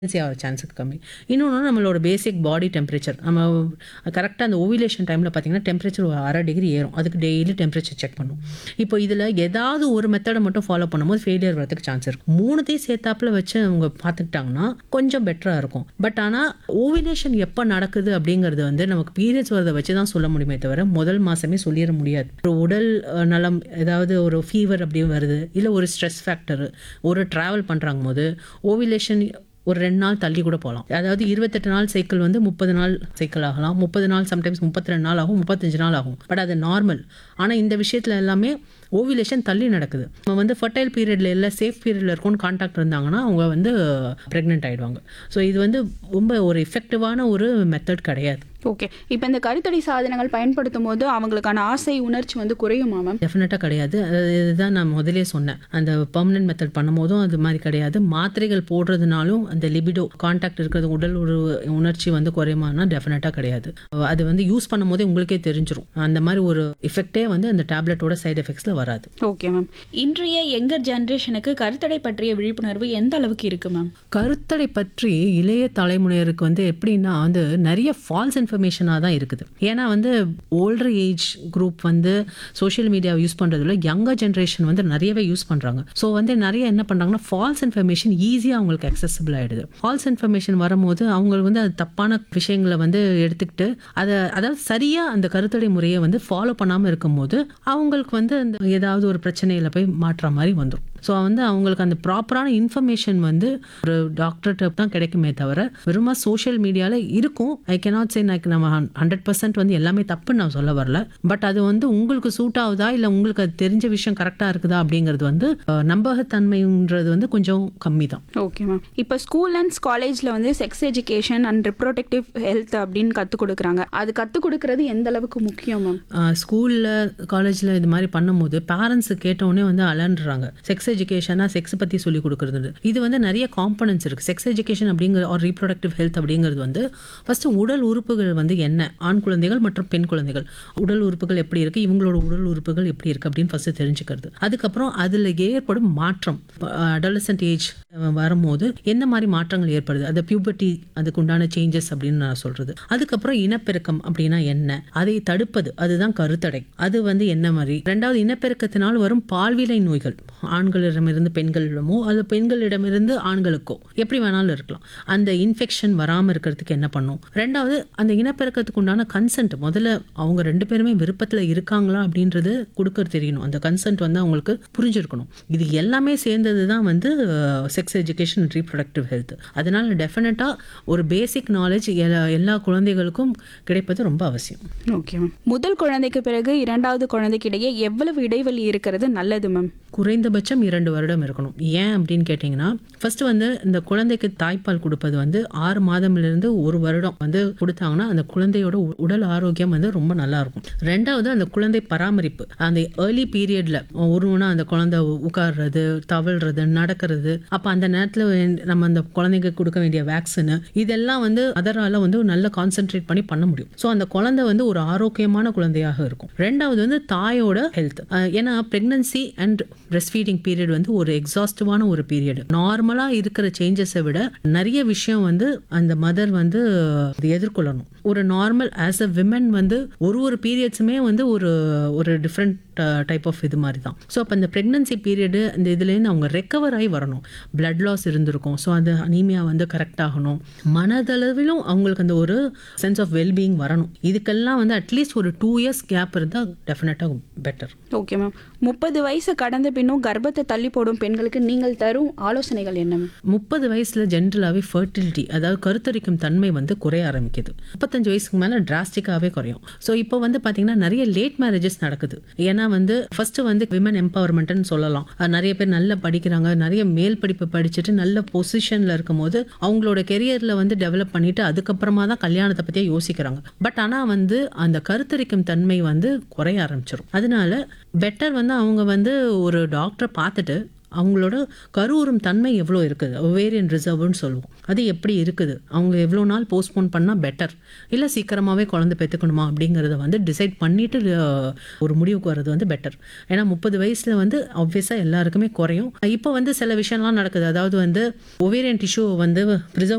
ஆகிற சான்ஸுக்கு கம்மி இன்னொன்று நம்மளோட பேசிக் பாடி டெம்பரேச்சர் நம்ம கரெக்டாக அந்த ஓவிலேஷன் டைமில் பார்த்தீங்கன்னா டெம்பரேச்சர் ஒரு அரை டிகிரி ஏறும் அதுக்கு டெய்லி டெம்பரேச்சர் செக் பண்ணும் இப்போ இதில் ஏதாவது ஒரு மெத்தடை மட்டும் ஃபாலோ பண்ணும்போது ஃபெயிலியர் வரதுக்கு சான்ஸ் இருக்கும் மூணுத்தையும் சேர்த்தாப்புல வச்சு அவங்க பார்த்துக்கிட்டாங்கன்னா கொஞ்சம் பெட்டராக இருக்கும் பட் ஆனால் ஓவிலேஷன் எப்போ நடக்குது அப்படிங்கிறது வந்து நமக்கு பீரியட்ஸ் வரதை வச்சு தான் சொல்ல முடியுமே தவிர முதல் மாதமே சொல்லிட முடியாது ஒரு உடல் அஹ், நலம் ஏதாவது ஒரு ஃபீவர் அப்படி வருது இல்லை ஒரு ஸ்ட்ரெஸ் ஃபேக்டர் ஒரு ட்ராவல் பண்ணுறாங்க போது ஓவிலேஷன் ஒரு ரெண்டு நாள் தள்ளி கூட போகலாம் அதாவது இருபத்தெட்டு நாள் சைக்கிள் வந்து முப்பது நாள் சைக்கிள் ஆகலாம் முப்பது நாள் சம்டைம்ஸ் முப்பத்தி ரெண்டு நாள் ஆகும் முப்பத்தஞ்சு நாள் ஆகும் பட் அது நார்மல் ஆனால் இந்த விஷயத்தில் எல்லாமே ஓவிலேஷன் தள்ளி நடக்குது நம்ம வந்து ஃபர்டைல் பீரியடில் இல்லை சேஃப் பீரியடில் இருக்கும்னு காண்டாக்ட் இருந்தாங்கன்னா அவங்க வந்து ப்ரெக்னென்ட் ஆகிடுவாங்க ஸோ இது வந்து ரொம்ப ஒரு எஃபெக்டிவான ஒரு மெத்தட் கிடையாது ஓகே இப்போ இந்த கருத்தடை சாதனங்கள் பயன்படுத்தும் போது அவங்களுக்கான ஆசை உணர்ச்சி வந்து குறையுமா மேம் டெஃபினட்டாக கிடையாது அது இதுதான் நான் முதலே சொன்னேன் அந்த பர்மனன்ட் மெத்தட் பண்ணும்போதும் அது மாதிரி கிடையாது மாத்திரைகள் போடுறதுனாலும் அந்த லிபிடோ காண்டாக்ட் இருக்கிறது உடல் ஒரு உணர்ச்சி வந்து குறையுமானா டெஃபினட்டாக கிடையாது அது வந்து யூஸ் பண்ணும்போதே உங்களுக்கே தெரிஞ்சிரும் அந்த மாதிரி ஒரு எஃபெக்டே வந்து அந்த டேப்லெட்டோட சைடு எஃபெக்ட்ஸில் வராது ஓகே மேம் இன்றைய யங்கர் ஜென்ரேஷனுக்கு கருத்தடை பற்றிய விழிப்புணர்வு எந்த அளவுக்கு இருக்கு மேம் கருத்தடை பற்றி இளைய தலைமுறையருக்கு வந்து எப்படின்னா வந்து நிறைய ஃபால்ஸ் இன்ஃபர்மேஷனாக தான் இருக்குது ஏன்னா வந்து ஓல்டர் ஏஜ் குரூப் வந்து சோஷியல் மீடியாவை யூஸ் பண்ணுறதுல யங்கர் ஜென்ரேஷன் வந்து நிறையவே யூஸ் பண்ணுறாங்க ஸோ வந்து நிறைய என்ன பண்ணுறாங்கன்னா ஃபால்ஸ் இன்ஃபர்மேஷன் ஈஸியாக அவங்களுக்கு அக்சசபிள் ஆகிடுது ஃபால்ஸ் இன்ஃபர்மேஷன் வரும்போது அவங்க வந்து அது தப்பான விஷயங்களை வந்து எடுத்துக்கிட்டு அதை அதாவது சரியாக அந்த கருத்தடை முறையை வந்து ஃபாலோ பண்ணாமல் இருக்கும்போது அவங்களுக்கு வந்து அந்த ஏதாவது ஒரு பிரச்சனையில் போய் மாற்றுற மாதிரி வந்துடும் ஸோ வந்து அவங்களுக்கு அந்த ப்ராப்பரான இன்ஃபர்மேஷன் வந்து ஒரு டாக்டர்கிட்ட தான் கிடைக்குமே தவிர வெறுமா சோஷியல் மீடியாவில் இருக்கும் ஐ கேனாட் சே எனக்கு நம்ம ஹண்ட்ரட் பர்சன்ட் வந்து எல்லாமே தப்புன்னு நான் சொல்ல வரல பட் அது வந்து உங்களுக்கு சூட் ஆகுதா இல்லை உங்களுக்கு அது தெரிஞ்ச விஷயம் கரெக்டாக இருக்குதா அப்படிங்கிறது வந்து அஹ், நம்பகத்தன்மைன்றது வந்து கொஞ்சம் கம்மி தான் ஓகே மேம் இப்போ ஸ்கூல் அண்ட் காலேஜில் வந்து sex education and reproductive health அப்படின்னு கற்றுக் கொடுக்குறாங்க அது கற்றுக் கொடுக்கறது எந்த அளவுக்கு முக்கியம் மேம் ஸ்கூலில் காலேஜில் இது மாதிரி பண்ணும்போது பேரண்ட்ஸ் கேட்டவுடனே வந்து அலன்றாங்க செக்ஸ் எஜுகேஷனாக செக்ஸ் பற்றி சொல்லி கொடுக்குறது இது வந்து நிறைய காம்பனன்ட்ஸ் இருக்குது செக்ஸ் எஜுகேஷன் அப்படிங்கிற ஒரு ரீப்ரொடக்டிவ் ஹெல்த் அப்படிங்கிறது வந்து ஃபஸ்ட்டு உடல் உறுப்புகள் வந்து என்ன ஆண் குழந்தைகள் மற்றும் பெண் குழந்தைகள் உடல் உறுப்புகள் எப்படி இருக்குது இவங்களோட உடல் உறுப்புகள் எப்படி இருக்குது அப்படின்னு ஃபஸ்ட்டு தெரிஞ்சுக்கிறது அதுக்கப்புறம் அதில் ஏற்படும் மாற்றம் அடலசன்ட் ஏஜ் வரும்போது என்ன மாதிரி மாற்றங்கள் ஏற்படுது அது பியூபர்ட்டி அதுக்கு உண்டான சேஞ்சஸ் அப்படின்னு நான் சொல்றது அதுக்கப்புறம் இனப்பெருக்கம் அப்படின்னா என்ன அதை தடுப்பது அதுதான் கருத்தடை அது வந்து என்ன மாதிரி ரெண்டாவது இனப்பெருக்கத்தினால் வரும் பால்விலை நோய்கள் ஆண்களிடமிருந்து பெண்களிடமோ அல்லது பெண்களிடமிருந்து ஆண்களுக்கோ எப்படி வேணாலும் இருக்கலாம் அந்த இன்ஃபெக்ஷன் வராமல் இருக்கிறதுக்கு என்ன பண்ணும் ரெண்டாவது அந்த இனப்பெருக்கத்துக்கு உண்டான கன்சென்ட் முதல்ல அவங்க ரெண்டு பேருமே விருப்பத்தில் இருக்காங்களா அப்படின்றது கொடுக்க தெரியணும் அந்த கன்சென்ட் வந்து அவங்களுக்கு புரிஞ்சிருக்கணும் இது எல்லாமே சேர்ந்தது தான் வந்து செக்ஸ் எஜுகேஷன் ரீப்ரொடக்டிவ் ஹெல்த் அதனால டெஃபினட்டாக ஒரு பேசிக் நாலேஜ் எல்லா குழந்தைகளுக்கும் கிடைப்பது ரொம்ப அவசியம் ஓகே மேம் முதல் குழந்தைக்கு பிறகு இரண்டாவது குழந்தைக்கு இடையே எவ்வளவு இடைவெளி இருக்கிறது நல்லது மேம் குறைந்தபட்சம் இரண்டு வருடம் இருக்கணும் ஏன் அப்படின்னு கேட்டிங்கன்னா ஃபர்ஸ்ட் வந்து இந்த குழந்தைக்கு தாய்ப்பால் கொடுப்பது வந்து ஆறு மாதமிலிருந்து ஒரு வருடம் வந்து கொடுத்தாங்கன்னா அந்த குழந்தையோட உ- உடல் ஆரோக்கியம் வந்து ரொம்ப நல்லா இருக்கும் ரெண்டாவது அந்த குழந்தை பராமரிப்பு அந்த ஏர்லி பீரியட்ல ஒரு ஒன்றா அந்த குழந்தை உட்கார்றது தவழ்றது நடக்கிறது அப்போ அந்த நேரத்தில் நம்ம அந்த குழந்தைக்கு கொடுக்க வேண்டிய வேக்சின் இதெல்லாம் வந்து அதரால வந்து நல்ல கான்சென்ட்ரேட் பண்ணி பண்ண முடியும் ஸோ அந்த குழந்தை வந்து ஒரு ஆரோக்கியமான குழந்தையாக இருக்கும் ரெண்டாவது வந்து தாயோட ஹெல்த் ஏன்னா pregnancy and breast feeding period வந்து ஒரு எக்ஸாஸ்டிவான ஒரு பீரியட் நார்மலாக இருக்கிற சேஞ்சஸை விட நிறைய விஷயம் வந்து அந்த மதர் வந்து அது எதிர்கொள்ளணும் ஒரு நார்மல் ஆஸ் அ விமன் வந்து ஒரு ஒரு பீரியட்ஸுமே வந்து ஒரு ஒரு டிஃப்ரெண்ட் டைப் ஆஃப் இது மாதிரி தான் ஸோ அப்போ அந்த ப்ரெக்னன்சி பீரியடு அந்த இதுலேருந்து அவங்க ரெக்கவர் ஆகி வரணும் பிளட் லாஸ் இருந்திருக்கும் ஸோ அந்த அனீமியா வந்து கரெக்ட் ஆகணும் மனதளவிலும் அவங்களுக்கு அந்த ஒரு சென்ஸ் ஆஃப் வெல்பீயிங் வரணும் இதுக்கெல்லாம் வந்து அட்லீஸ்ட் ஒரு டூ இயர்ஸ் கேப் இருந்தால் டெஃபினட்டாக பெட்டர் ஓகே மேம் முப்பது வயசு கடந்த பின்னும் கர்ப்பத்தை தள்ளி போடும் பெண்களுக்கு நீங்கள் தரும் ஆலோசனைகள் என்ன மேம் முப்பது வயசுல ஜென்ரலாகவே ஃபர்டிலிட்டி அதாவது கருத்தரிக்கும் தன்மை வந்து குறைய ஆரம்பிக்குது முப்பத்தஞ்சு வயசுக்கு மேலே டிராஸ்டிக்காகவே குறையும் ஸோ இப்போ வந்து பார்த்தீங்கன்னா நிறைய லேட் மேரேஜஸ் நடக்குது ஏன்னா வந்து ஃபர்ஸ்ட் வந்து விமன் எம்பவர்மெண்ட்னு சொல்லலாம் அஹ் நிறைய பேர் நல்லா படிக்கிறாங்க நிறைய மேல் படிப்பு படிச்சுட்டு நல்ல பொசிஷனில் இருக்கும்போது அவங்களோட கெரியரில் வந்து டெவலப் பண்ணிட்டு அதுக்கப்புறமா தான் கல்யாணத்தை பற்றியே யோசிக்கிறாங்க பட் ஆனால் வந்து அந்த கருத்தரிக்கும் தன்மை வந்து குறைய ஆரம்பிச்சிடும் அதனால பெட்டர் வந்து அவங்க வந்து ஒரு டாக்டரை பார்த்துட்டு அவங்களோட கருவுறும் தன்மை எவ்வளோ இருக்குது ஒவேரியன் ரிசர்வ்னு சொல்லுவோம் அது எப்படி இருக்குது அவங்க எவ்வளோ நாள் போஸ்ட்போன் பண்ணால் பெட்டர் இல்லை சீக்கிரமாகவே குழந்தை பெற்றுக்கணுமா அப்படிங்கிறத வந்து டிசைட் பண்ணிட்டு அஹ், ஒரு முடிவுக்கு வர்றது வந்து பெட்டர் ஏன்னா முப்பது வயசில் வந்து ஆப்வியஸாக எல்லாருக்குமே குறையும் இப்போ வந்து சில விஷயம்லாம் நடக்குது அதாவது வந்து ஒவேரியன் டிஷ்யூ வந்து ப்ரிசர்வ்